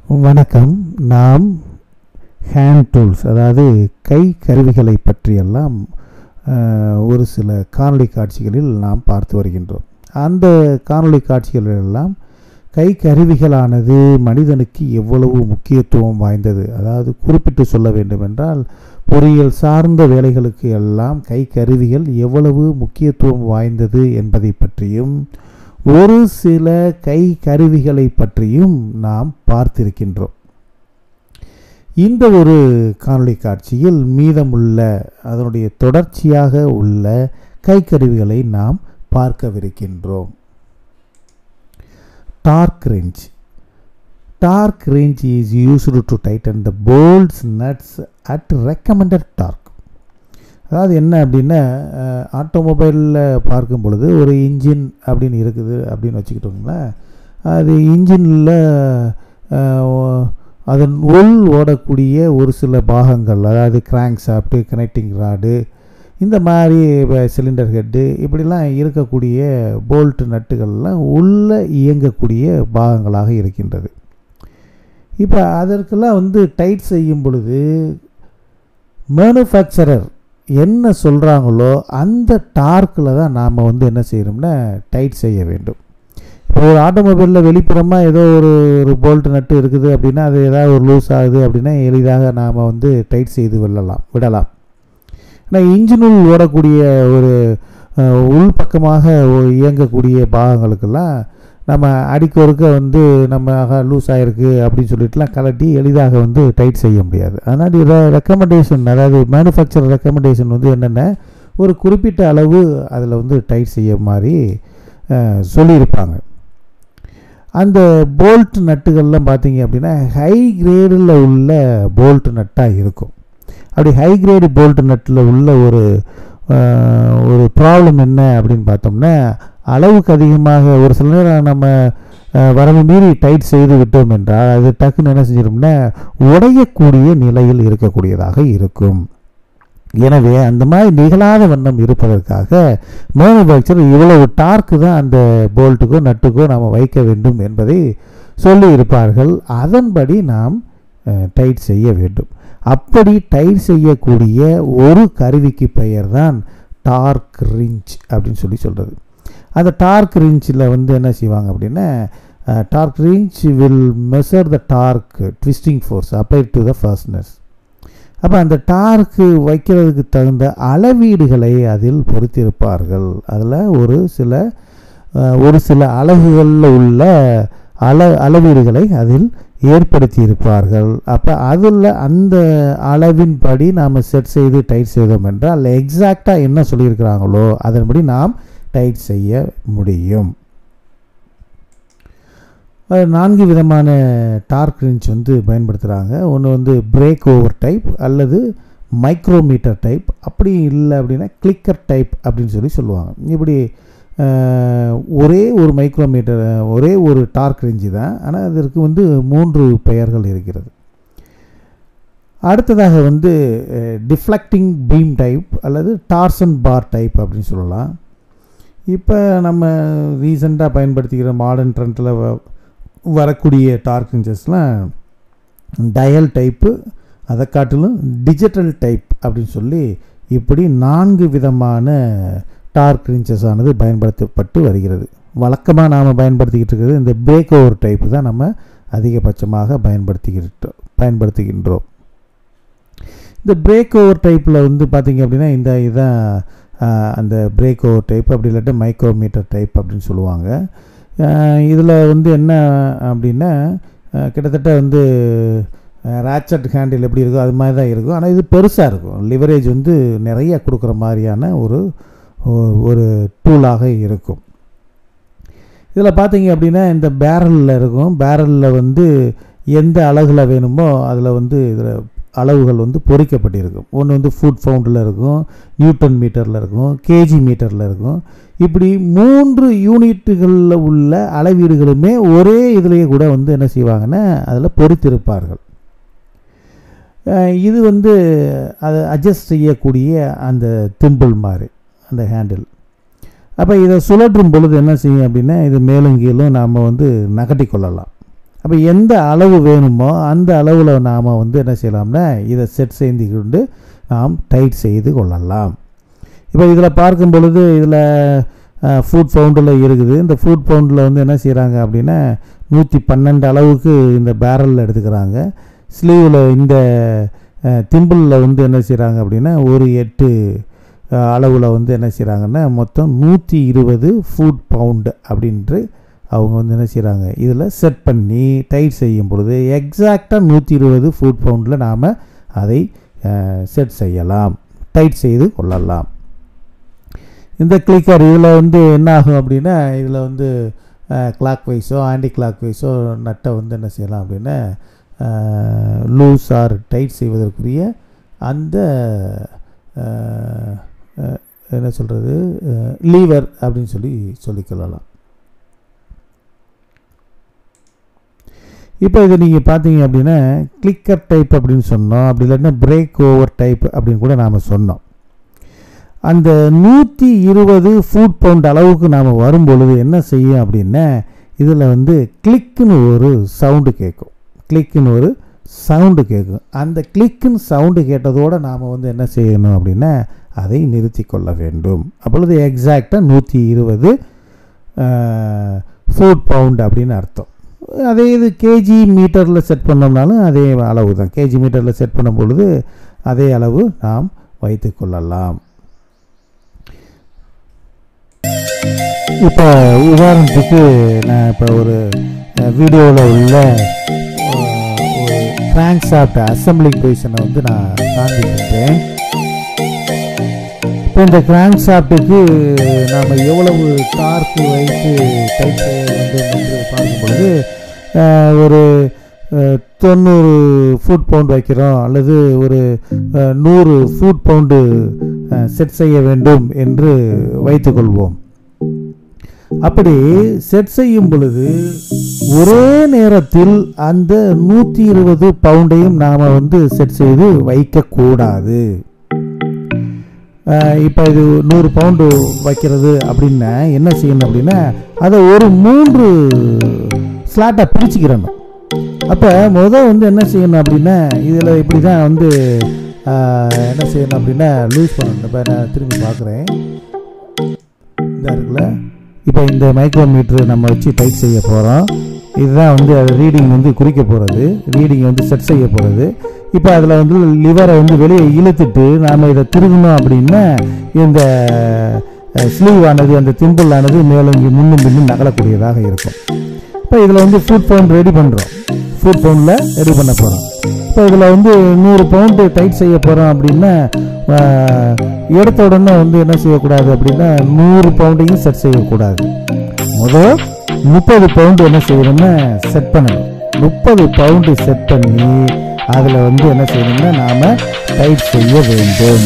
வணக்கம் நாம் hand tools அதாவது கை கருவிகளை பற்றியெல்லாம் அஹ், ஒரு சில காணொளி காட்சிகளில் நாம் பார்த்து வருகின்றோம் அந்த காணொளி காட்சிகளெல்லாம் கை கருவிகளானது மனிதனுக்கு எவ்வளவு முக்கியத்துவம் வாய்ந்தது அதாவது குறிப்பிட்டு சொல்ல வேண்டுமென்றால் பொறியியல் சார்ந்த வேலைகளுக்கு எல்லாம் கை கருவிகள் எவ்வளவு முக்கியத்துவம் வாய்ந்தது என்பதை பற்றியும் ஒரு சில கை கருவிகளை பற்றியும் நாம் பார்த்திருக்கின்றோம் இந்த ஒரு காணொளி காட்சியில் மீதமுள்ள அதனுடைய தொடர்ச்சியாக உள்ள கை கருவிகளை நாம் பார்க்கவிருக்கின்றோம் torque range torque range is used to tighten the bolts nuts at recommended torque அதாவது என்ன அப்படின்னா ஆட்டோமொபைலில் பார்க்கும் பொழுது ஒரு இன்ஜின் அப்படின்னு இருக்குது அப்படின்னு வச்சுக்கிட்டோங்களேன் அது இன்ஜினில் அதன் உள் ஓடக்கூடிய ஒரு சில பாகங்கள் அதாவது கிராங்க் சாப்ட்டு கனெக்டிங் ராடு இந்த மாதிரி சிலிண்டர் ஹெட்டு இப்படிலாம் இருக்கக்கூடிய போல்ட் நட்டுகள்லாம் உள்ளே இயங்கக்கூடிய பாகங்களாக இருக்கின்றது இப்போ அதற்கெல்லாம் வந்து டைட் செய்யும் பொழுது மேனுஃபேக்சரர் என்ன சொல்கிறாங்களோ அந்த டார்க்கில் தான் நாம் வந்து என்ன செய்யணும்னா டைட் செய்ய வேண்டும் இப்போ ஒரு ஆட்டோமொபைலில் வெளிப்புறமாக ஏதோ ஒரு ஒரு போல்ட் நட்டு இருக்குது அப்படின்னா அது ஏதாவது ஒரு லூஸ் ஆகுது அப்படின்னா எளிதாக நாம் வந்து டைட் செய்து விடலாம் விடலாம் ஆனால் இன்ஜினுள் ஓடக்கூடிய ஒரு அஹ், உள்பக்கமாக ஒ- இயங்கக்கூடிய பாகங்களுக்கெல்லாம் நம்ம அடிக்கொருக்க வந்து நம்ம ஆகா லூஸ் ஆகிருக்கு அப்படின்னு சொல்லிட்டுலாம் கலட்டி எளிதாக வந்து டைட் செய்ய முடியாது அதனால் இதை ரெக்கமெண்டேஷன் அதாவது மேனுஃபேக்சர் ரெக்கமெண்டேஷன் வந்து என்னென்ன ஒரு குறிப்பிட்ட அளவு அதில் வந்து டைட் செய்ய மாதிரி அஹ், சொல்லியிருப்பாங்க அந்த போல்ட் நட்டுகள்லாம் பார்த்தீங்க அப்படின்னா ஹை கிரேடில் உள்ள போல்ட் நட்டாக இருக்கும் அப்படி ஹை கிரேடு போல்ட் நட்டில் உள்ள ஒரு அஹ், ஒரு ப்ராப்ளம் என்ன அப்படின்னு பார்த்தோம்னா அளவுக்கு அதிகமாக ஒரு சில நேரம் நம்ம அஹ், வரம்பு மீறி டைட் செய்து விட்டோம் என்றால் அது டக்குன்னு என்ன செஞ்சிடும்னா உடையக்கூடிய நிலையில் இருக்கக்கூடியதாக இருக்கும் எனவே அந்த மாதிரி நிகழாத வண்ணம் இருப்பதற்காக மேனுஃபேக்சர் இவ்வளவு டார்க்கு தான் அந்த போல்ட்டுக்கோ நட்டுக்கோ நாம் வைக்க வேண்டும் என்பதை சொல்லி இருப்பார்கள் அதன்படி நாம் டைட் செய்ய வேண்டும் அப்படி டைட் செய்யக்கூடிய ஒரு கருவிக்கு பெயர் தான் டார்க் ரிஞ்ச் அப்படின்னு சொல்லி சொல்கிறது அந்த டார்க் ரிஞ்சில் வந்து என்ன செய்வாங்க அப்படின்னா torque wrench will measure the torque twisting force apply to the firstness அப்போ அந்த டார்க்கு வைக்கிறதுக்கு தகுந்த அளவீடுகளை அதில் பொருத்தியிருப்பார்கள் அதில் ஒரு சில அஹ், ஒரு சில அலகுகளில் உள்ள அள அளவீடுகளை அதில் ஏற்படுத்தி இருப்பார்கள் அப்போ அதில் அந்த அளவின்படி நாம் செட் செய்து டைட் செய்தோம் என்றால் எக்ஸாக்டாக என்ன சொல்லியிருக்கிறாங்களோ அதன்படி நாம் டைட் செய்ய முடியும் அது நான்கு விதமான டார்க் ரிஞ்ச் வந்து பயன்படுத்துகிறாங்க ஒன்று வந்து பிரேக் ஓவர் டைப் அல்லது மைக்ரோமீட்டர் டைப் அப்படி இல்லை அப்படின்னா கிளிக்கர் டைப் அப்படின்னு சொல்லி சொல்லுவாங்க இப்படி அஹ், ஒரே ஒரு மைக்ரோமீட்டர் ஒரே ஒரு டார்க் ரேஞ்சு தான் ஆனால் அதற்கு வந்து மூன்று பெயர்கள் இருக்கிறது அடுத்ததாக வந்து டிஃப்ளெக்டிங் பீம் டைப் அல்லது டார்சன் பார் டைப் அப்படின்னு சொல்லலாம் இப்போ நம்ம ரீசெண்டாக பயன்படுத்திக்கிற மாடர்ன் ட்ரெண்டில் வரக்கூடிய டார்க் ரேஞ்சஸ்லாம் டயல் டைப்பு அதை காட்டிலும் டிஜிட்டல் டைப் அப்படின்னு சொல்லி இப்படி நான்கு விதமான டார்க் ரேஞ்சஸ் ஆனது பயன்படுத்தப்பட்டு வருகிறது வழக்கமாக நாம் பயன்படுத்திக்கிட்டு இருக்கிறது இந்த பிரேக் ஓவர் டைப்பு தான் நம்ம அதிகபட்சமாக பயன்படுத்திக்கிட்டோம் பயன்படுத்துகின்றோம் இந்த பிரேக் ஓவர் டைப்பில் வந்து பார்த்திங்க அப்படின்னா இந்த இதான் ஆஹ், அந்த பிரேக் ஓவர் டைப் அப்படி இல்லாட்டி மைக்ரோமீட்டர் டைப் அப்படின்னு சொல்லுவாங்க இதில் வந்து என்ன அப்படின்னா ஆஹ், கிட்டத்தட்ட வந்து ரேச்சட் ஹேண்டில் எப்படி இருக்கோ அது மாதிரி தான் இருக்கும் ஆனால் இது பெருசாக இருக்கும் லிவரேஜ் வந்து நிறைய கொடுக்குற மாதிரியான ஒரு ஒ- ஒரு டூலாக இருக்கும் இதில் பார்த்தீங்க அப்படின்னா இந்த பேரலில் இருக்கும் பேரலில் வந்து எந்த அலகில் வேணுமோ அதில் வந்து இதில் அளவுகள் வந்து பொறிக்கப்பட்டிருக்கும் ஒன்று வந்து ஃபுட் ஃபவுண்டில் இருக்கும் நியூட்டன் மீட்டரில் இருக்கும் கேஜி மீட்டரில் இருக்கும் இப்படி மூன்று யூனிட்டுகளில் உள்ள அளவீடுகளுமே ஒரே இதுலேயே கூட வந்து என்ன செய்வாங்கன்னா அதில் பொறித்திருப்பார்கள் அஹ் இது வந்து அதை அட்ஜஸ்ட் செய்யக்கூடிய அந்த திம்பிள் மாதிரி அந்த ஹேண்டில் அப்போ இதை சுழற்றும் பொழுது என்ன செய்யும் அப்படின்னா இது மேலும் கீழும் நாம் வந்து நகட்டி கொள்ளலாம் அப்போ எந்த அளவு வேணுமோ அந்த அளவில் நாம் வந்து என்ன செய்யலாம்னா இதை செட் செய்து கொண்டு நாம் டைட் செய்து கொள்ளலாம் இப்போ இதில் பார்க்கும் பொழுது இதில் ஃபுட் பவுண்டில் இருக்குது இந்த ஃபுட் பவுண்டில் வந்து என்ன செய்கிறாங்க அப்படின்னா நூற்றி பன்னெண்டு அளவுக்கு இந்த பேரலில் எடுத்துக்கிறாங்க ஸ்லீவில் இந்த திம்பிளில் வந்து என்ன செய்கிறாங்க அப்படின்னா ஒரு எட்டு அளவில் வந்து என்ன செய்கிறாங்கன்னா மொத்தம் நூற்றி இருபது ஃபுட் பவுண்டு அப்படின்ட்டு அவங்க வந்து என்ன செய்கிறாங்க இதில் செட் பண்ணி டைட் செய்யும் பொழுது எக்ஸாக்டாக நூற்றி இருபது ஃபுட் பவுண்டில் நாம் அதை செட் செய்யலாம் டைட் செய்து கொள்ளலாம் இந்த கிளிக்கர் இதில் வந்து என்ன ஆகும் அப்படின்னா இதில் வந்து கிளாக் வைஸோ ஆன்டி கிளாக் வைஸோ நட்டை வந்து என்ன செய்யலாம் அப்படின்னா லூஸ் ஆர் டைட் செய்வதற்குரிய அந்த என்ன சொல்கிறது லீவர் அப்படின்னு சொல்லி சொல்லிக்கொள்ளலாம் இப்போ இதை நீங்கள் பார்த்தீங்க அப்படின்னா கிளிக்கர் டைப் அப்படின்னு சொன்னோம் அப்படி இல்லைன்னா பிரேக் ஓவர் டைப் அப்படின்னு கூட நாம் சொன்னோம் அந்த நூற்றி இருபது ஃபுட் பவுண்ட் அளவுக்கு நாம் வரும் பொழுது என்ன செய்யும் அப்படின்னா இதில் வந்து கிளிக்குன்னு ஒரு சவுண்டு கேட்கும் கிளிக்குன்னு ஒரு சவுண்டு கேட்கும் அந்த கிளிக்குன்னு சவுண்டு கேட்டதோடு நாம் வந்து என்ன செய்யணும் அப்படின்னா அதை நிறுத்தி கொள்ள வேண்டும் அப்பொழுது எக்ஸாக்டாக நூற்றி இருபது ஃபுட் பவுண்ட் அப்படின்னு அர்த்தம் அதே இது கேஜி மீட்டரில் செட் பண்ணோம்னாலும் அதே அளவு தான் கேஜி மீட்டரில் செட் பண்ணும் பொழுது அதே அளவு நாம் வைத்து கொள்ளலாம் இப்போ உதாரணத்துக்கு நான் இப்போ ஒரு வீடியோவில் உள்ள ஒரு கிராங்க் ஷாஃப்ட் அசம்பிளிங் பொசிஷனை வந்து நான் காண்பிக்கின்றேன் இப்போ இந்த கிராங்க் ஷாஃப்ட்டுக்கு நாம் எவ்வளவு டார்க் வைத்து டைட் செய்ய வேண்டும் என்று பார்க்கும் பொழுது ஒரு தொண்ணூறு ஃபுட் பவுண்ட் வைக்கிறோம் அல்லது ஒரு நூறு ஃபுட் பவுண்டு செட் செய்ய வேண்டும் என்று வைத்துக்கொள்வோம் அப்படி செட் செய்யும் பொழுது ஒரே நேரத்தில் அந்த நூற்றி இருபது பவுண்டையும் நாம் வந்து செட் செய்து வைக்கக்கூடாது இப்போ இது நூறு பவுண்டு வைக்கிறது அப்படின்னா என்ன செய்யணும் அப்படின்னா அதை ஒரு மூன்று ஸ்லாட்டாக பிரிச்சுக்கிறணும் அப்போ முதல் வந்து என்ன செய்யணும் அப்படின்னா இதில் இப்படி தான் வந்து என்ன செய்யணும் அப்படின்னா லூஸ் பண்ணணும் இப்போ நான் திரும்பி பார்க்குறேன் இதாக இருக்குல்ல இப்போ இந்த மைக்ரோமீட்ரு நம்ம வச்சு டைட் செய்ய போகிறோம் இதுதான் வந்து அது ரீடிங் வந்து குறிக்க போகிறது ரீடிங் வந்து செட் செய்ய போகிறது இப்போ அதில் வந்து லிவரை வந்து வெளியே இழுத்துட்டு நாம் இதை திருகணும் அப்படின்னா இந்த ஸ்லீவ் ஆனது அந்த திம்பிள் ஆனது மேலும் இங்கே முன்னும் பின்னும் நகலக்கூடியதாக இருக்கும் இப்போ இதில் வந்து ஃபுட் பவுண்ட் ரெடி பண்ணுறோம் ஃபுட் பவுண்டில் ரெடி பண்ண போகிறோம் இப்போ இதில் வந்து நூறு பவுண்டு டைட் செய்ய போகிறோம் அப்படின்னா எடுத்த உடனே வந்து என்ன செய்யக்கூடாது அப்படின்னா நூறு பவுண்டையும் செட் செய்யக்கூடாது முதல் முப்பது பவுண்டு என்ன செய்யணும்னா செட் பண்ணணும் முப்பது பவுண்டு செட் பண்ணி அதில் வந்து என்ன செய்யணும்னா நாம் டைட் செய்ய வேண்டும்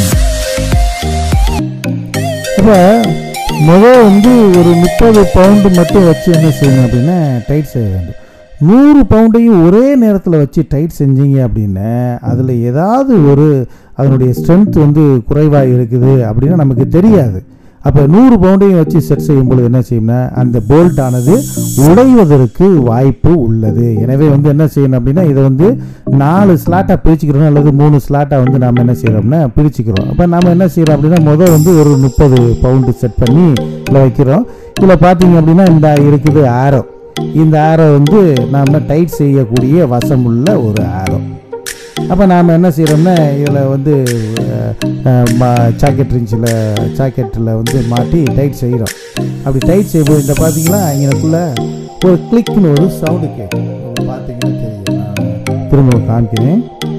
இப்போ முதல் வந்து ஒரு முப்பது பவுண்டு மட்டும் வச்சு என்ன செய்யணும் அப்படின்னா டைட் செய்ய வேண்டும் நூறு பவுண்டையும் ஒரே நேரத்தில் வச்சு டைட் செஞ்சீங்க அப்படின்னா அதில் ஏதாவது ஒரு அதனுடைய ஸ்ட்ரென்த் வந்து குறைவாக இருக்குது அப்படின்னா நமக்கு தெரியாது அப்போ நூறு பவுண்டையும் வச்சு செட் செய்யும் பொழுது என்ன செய்யும்னா அந்த போல்ட் ஆனது உடைவதற்கு வாய்ப்பு உள்ளது எனவே வந்து என்ன செய்யணும் அப்படின்னா இதை வந்து நாலு ஸ்லாட்டாக பிரிச்சுக்கிறோம் அல்லது மூணு ஸ்லாட்டாக வந்து நாம் என்ன செய்கிறோம்னா பிரிச்சுக்கிறோம் அப்போ நாம் என்ன செய்கிறோம் அப்படின்னா முதல் வந்து ஒரு முப்பது பவுண்டு செட் பண்ணி இதில் வைக்கிறோம் இதில் பார்த்தீங்க அப்படின்னா இந்த இருக்குது ஆரோ இந்த ஆரோ வந்து நாம் டைட் செய்யக்கூடிய வசமுள்ள ஒரு ஆரோ அப்போ நாம் என்ன செய்கிறோம்னா இதில் வந்து சாக்கெட் ரிஞ்சில் சாக்கெட்டில் வந்து மாட்டி டைட் செய்கிறோம் அப்படி டைட் செய்யும்போது இந்த பார்த்தீங்களா இங்கனக்குள்ளே ஒரு கிளிக்னு ஒரு சவுண்டு கேட்கும் பார்த்தீங்கன்னா தெரியும் நான் திரும்ப காமிக்கிறேன்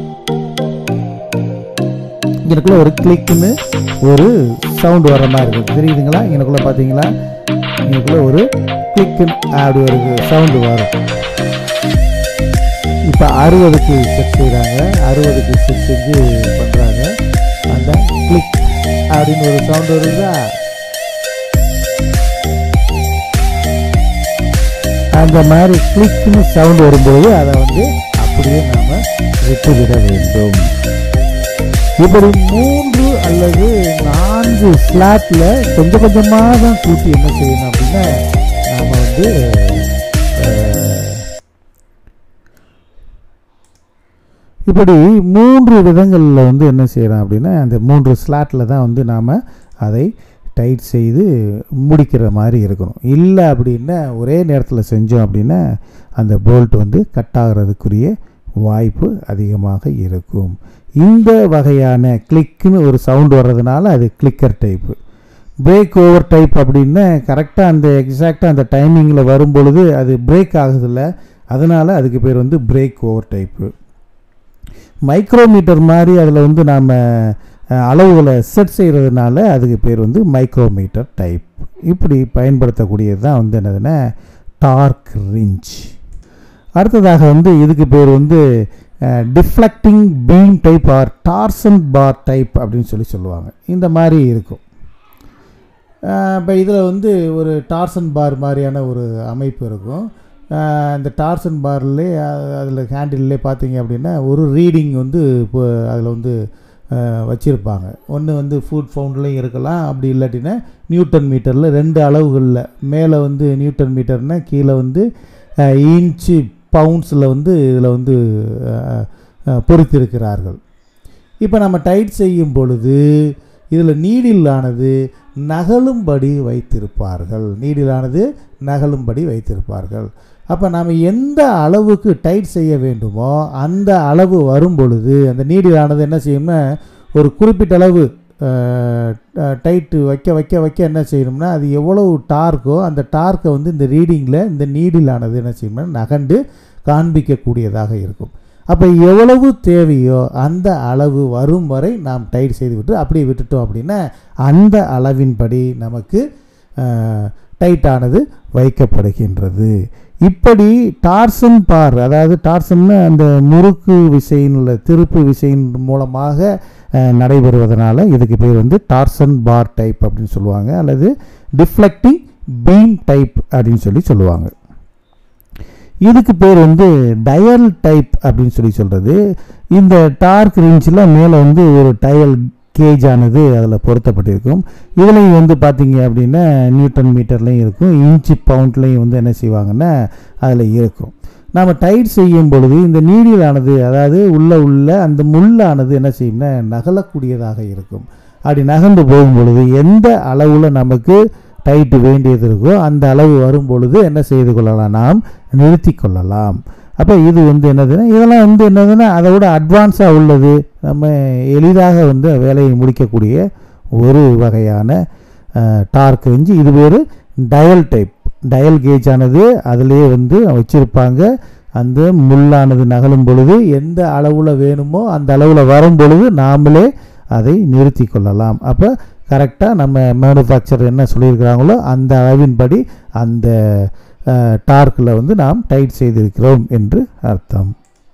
இங்கனக்குள்ளே ஒரு கிளிக்னு ஒரு சவுண்டு வர மாதிரி இருக்கும் தெரியுதுங்களா இங்கனக்குள்ளே பார்த்தீங்களா இங்கனக்குள்ளே ஒரு கிளிக்குன்னு அப்படி ஒரு சவுண்டு வரும் இப்போ அறுபதுக்கு செட் செய்கிறாங்க அறுபதுக்கு செட் செஞ்சு பண்ணுறாங்க அந்த கிளிக் அப்படின்னு ஒரு சவுண்ட் வருதா அந்த மாதிரி கிளிக்னு சவுண்ட் வரும்போது அதை வந்து அப்படியே நாம் விட்டுவிட வேண்டும் இப்படி மூன்று அல்லது நான்கு ஸ்லாட்டில் கொஞ்சம் கொஞ்சமாக தான் கூட்டி என்ன செய்யணும் அப்படின்னா நாம் வந்து இப்படி மூன்று விதங்களில் வந்து என்ன செய்கிறோம் அப்படின்னா அந்த மூன்று ஸ்லாட்டில் தான் வந்து நாம் அதை டைட் செய்து முடிக்கிற மாதிரி இருக்கணும் இல்லை அப்படின்னா ஒரே நேரத்தில் செஞ்சோம் அப்படின்னா அந்த போல்ட் வந்து கட் ஆகிறதுக்குரிய வாய்ப்பு அதிகமாக இருக்கும் இந்த வகையான கிளிக்குன்னு ஒரு சவுண்ட் வர்றதுனால அது clicker type break over type அப்படின்னா கரெக்டாக அந்த எக்ஸாக்டாக அந்த டைமிங்கில் வரும் பொழுது அது பிரேக் ஆகுதில்ல அதனால் அதுக்கு பேர் வந்து பிரேக் ஓவர் டைப்பு மைக்ரோமீட்டர் மாதிரி அதில் வந்து நாம் அளவுகளை செட் செய்கிறதுனால அதுக்கு பேர் வந்து மைக்ரோமீட்டர் டைப் இப்படி பயன்படுத்தக்கூடியது தான் வந்து என்னதுன்னா டார்க் ரிஞ்ச் அடுத்ததாக வந்து இதுக்கு பேர் வந்து deflecting beam type or torsion bar type அப்படின்னு சொல்லி சொல்லுவாங்க இந்த மாதிரி இருக்கும் இப்போ இதில் வந்து ஒரு டார்சன் பார் மாதிரியான ஒரு அமைப்பு இருக்கும் இந்த டார்சன் பார்லே அதில் ஹேண்டில்லே பார்த்தீங்க அப்படின்னா ஒரு ரீடிங் வந்து இப்போ அதில் வந்து வச்சுருப்பாங்க ஒன்று வந்து ஃபுட் ஃபவுண்ட்லேயும் இருக்கலாம் அப்படி இல்லாட்டினா நியூட்டன் மீட்டரில் ரெண்டு அளவுகளில் மேலே வந்து நியூட்டன் மீட்டர்னால் கீழே வந்து இன்ச்சு பவுண்ட்ஸில் வந்து இதில் வந்து பொறித்திருக்கிறார்கள் இப்போ நம்ம டைட் செய்யும் பொழுது இதில் நீடிலானது நகலும்படி வைத்திருப்பார்கள் நீடிலானது நகலும்படி வைத்திருப்பார்கள் அப்போ நாம் எந்த அளவுக்கு டைட் செய்ய வேண்டுமோ அந்த அளவு வரும் பொழுது அந்த நீடிலானது என்ன செய்யும்னா ஒரு குறிப்பிட்ட அளவு டைட்டு வைக்க வைக்க வைக்க என்ன செய்யணும்னா அது எவ்வளவு டார்க்கோ அந்த டார்க்கை வந்து இந்த ரீடிங்கில் இந்த நீடிலானது என்ன செய்யணும்னா நகண்டு காண்பிக்கக்கூடியதாக இருக்கும் அப்போ எவ்வளவு தேவையோ அந்த அளவு வரும் வரை நாம் டைட் செய்து விட்டு அப்படியே விட்டுட்டோம் அப்படின்னா அந்த அளவின்படி நமக்கு டைட்டானது வைக்கப்படுகின்றது இப்படி டார்சன் பார் அதாவது டார்சன்னு அந்த முறுக்கு விசையின் உள்ள திருப்பு விசையின் மூலமாக நடைபெறுவதனால இதுக்கு பேர் வந்து டார்சன் பார் டைப் அப்படின்னு சொல்லுவாங்க அல்லது டிஃப்ளெக்டிங் பீம் டைப் அப்படின்னு சொல்லி சொல்லுவாங்க இதுக்கு பேர் வந்து டயல் டைப் அப்படின்னு சொல்லி சொல்கிறது இந்த டார்க் ரிஞ்சில் மேலே வந்து ஒரு டயல் கேஜ் ஆனது அதில் பொருத்தப்பட்டிருக்கும் இதுலேயும் வந்து பார்த்தீங்க அப்படின்னா நியூட்டன் மீட்டர்லேயும் இருக்கும் இன்ச்சு பவுண்ட்லேயும் வந்து என்ன செய்வாங்கன்னா அதில் இருக்கும் நாம் டைட் செய்யும் பொழுது இந்த நீடிலானது அதாவது உள்ள உள்ள அந்த முள்ளானது என்ன செய்யும்னா நகலக்கூடியதாக இருக்கும் அப்படி நகர்ந்து போகும் பொழுது எந்த அளவில் நமக்கு டைட்டு வேண்டியது இருக்கோ அந்த அளவு வரும் பொழுது என்ன செய்து கொள்ளலாம் நாம் நிறுத்தி கொள்ளலாம் அப்போ இது வந்து என்னதுன்னா இதெல்லாம் வந்து என்னதுன்னா அதை விட அட்வான்ஸாக உள்ளது நம்ம எளிதாக வந்து வேலையை முடிக்கக்கூடிய ஒரு வகையான டார்க் ரெஞ்சு இது பேர் டயல் டைப் டயல் கேஜ் ஆனது அதிலேயே வந்து வச்சுருப்பாங்க அந்த முள்ளானது நகலும் பொழுது எந்த அளவில் வேணுமோ அந்த அளவில் வரும் பொழுது நாமளே அதை நிறுத்தி கொள்ளலாம் அப்போ கரெக்டாக நம்ம மேனுஃபேக்சர் என்ன சொல்லியிருக்கிறாங்களோ அந்த அளவின்படி அந்த டார்க்கில் வந்து நாம் டைட் செய்திருக்கிறோம் என்று அர்த்தம்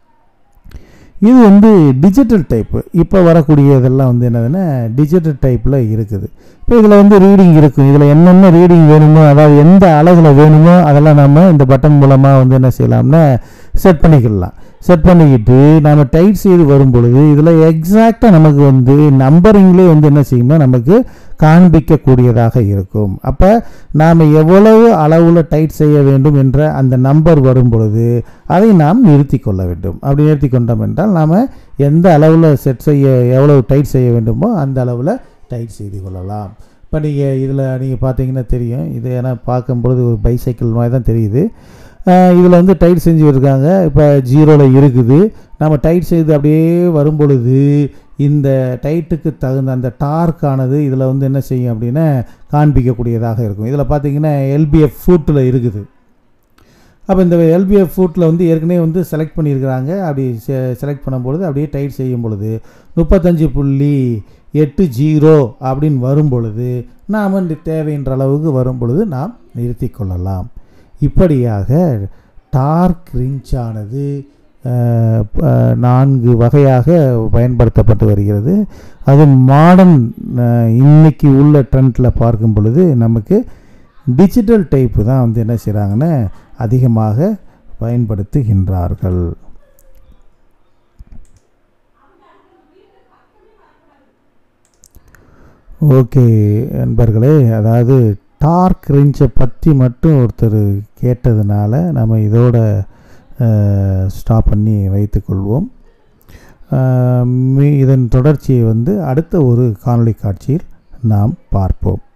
இது வந்து டிஜிட்டல் டைப்பு இப்போ வரக்கூடியதெல்லாம் வந்து என்னதுன்னா டிஜிட்டல் டைப்பில் இருக்குது இப்போ இதில் வந்து ரீடிங் இருக்கும் இதில் என்னென்ன ரீடிங் வேணுமோ அதாவது எந்த அளவில் வேணுமோ அதெல்லாம் நம்ம இந்த பட்டன் மூலமாக வந்து என்ன செய்யலாம்னா செட் பண்ணிக்கலாம் செட் பண்ணிக்கிட்டு நம்ம டைட் செய்து வரும் பொழுது இதில் எக்ஸாக்டாக நமக்கு வந்து நம்பரிங்லேயே வந்து என்ன செய்யும்னா நமக்கு காண்பிக்கக்கூடியதாக இருக்கும் அப்போ நாம் எவ்வளவு அளவில் டைட் செய்ய வேண்டும் என்ற அந்த நம்பர் வரும் பொழுது அதை நாம் நிறுத்தி கொள்ள வேண்டும் அப்படி நிறுத்தி கொண்டோம் என்றால் நாம் எந்த அளவில் செட் செய்ய எவ்வளவு டைட் செய்ய வேண்டுமோ அந்த அளவில் டைட் செய்து கொள்ளலாம் இப்போ நீங்கள் இதில் நீங்கள் பார்த்தீங்கன்னா தெரியும் இது ஏன்னா பார்க்கும்பொழுது ஒரு பைசைக்கிள் மாதிரி தான் தெரியுது இதில் வந்து டைட் செஞ்சு இருக்காங்க இப்போ ஜீரோவில் இருக்குது நம்ம டைட் செய்து அப்படியே வரும் பொழுது இந்த டைட்டுக்கு தகுந்த அந்த டார்க்கானது இதில் வந்து என்ன செய்யும் அப்படின்னா காண்பிக்கக்கூடியதாக இருக்கும் இதில் பார்த்தீங்கன்னா எல்பிஎஃப் ஃபூட்டில் இருக்குது அப்போ இந்த எல்பிஎஃப் ஃபூட்டில் வந்து ஏற்கனவே வந்து செலக்ட் பண்ணியிருக்கிறாங்க அப்படி செ செலக்ட் பண்ணும்பொழுது அப்படியே டைட் செய்யும் பொழுது முப்பத்தஞ்சு புள்ளி எட்டு ஜீரோ அப்படின்னு வரும் பொழுது நாம் தேவைன்ற அளவுக்கு வரும் பொழுது நாம் நிறுத்தி கொள்ளலாம் இப்படியாக டார்க் ரிஞ்சானது நான்கு வகையாக பயன்படுத்தப்பட்டு வருகிறது அது மாடர்ன் இன்னைக்கு உள்ள ட்ரெண்டில் பார்க்கும் பொழுது நமக்கு டிஜிட்டல் டைப்பு தான் வந்து என்ன செய்கிறாங்கன்னா அதிகமாக பயன்படுத்துகின்றார்கள் ஓகே நண்பர்களே அதாவது டார்க் ரேஞ்சை பற்றி மட்டும் ஒருத்தர் கேட்டதுனால நம்ம இதோட ஸ்டாப் பண்ணி வைத்துக்கொள்வோம் ஆஹ் மீ- இதன் தொடர்ச்சியை வந்து அடுத்த ஒரு காணொளி காட்சியில் நாம் பார்ப்போம்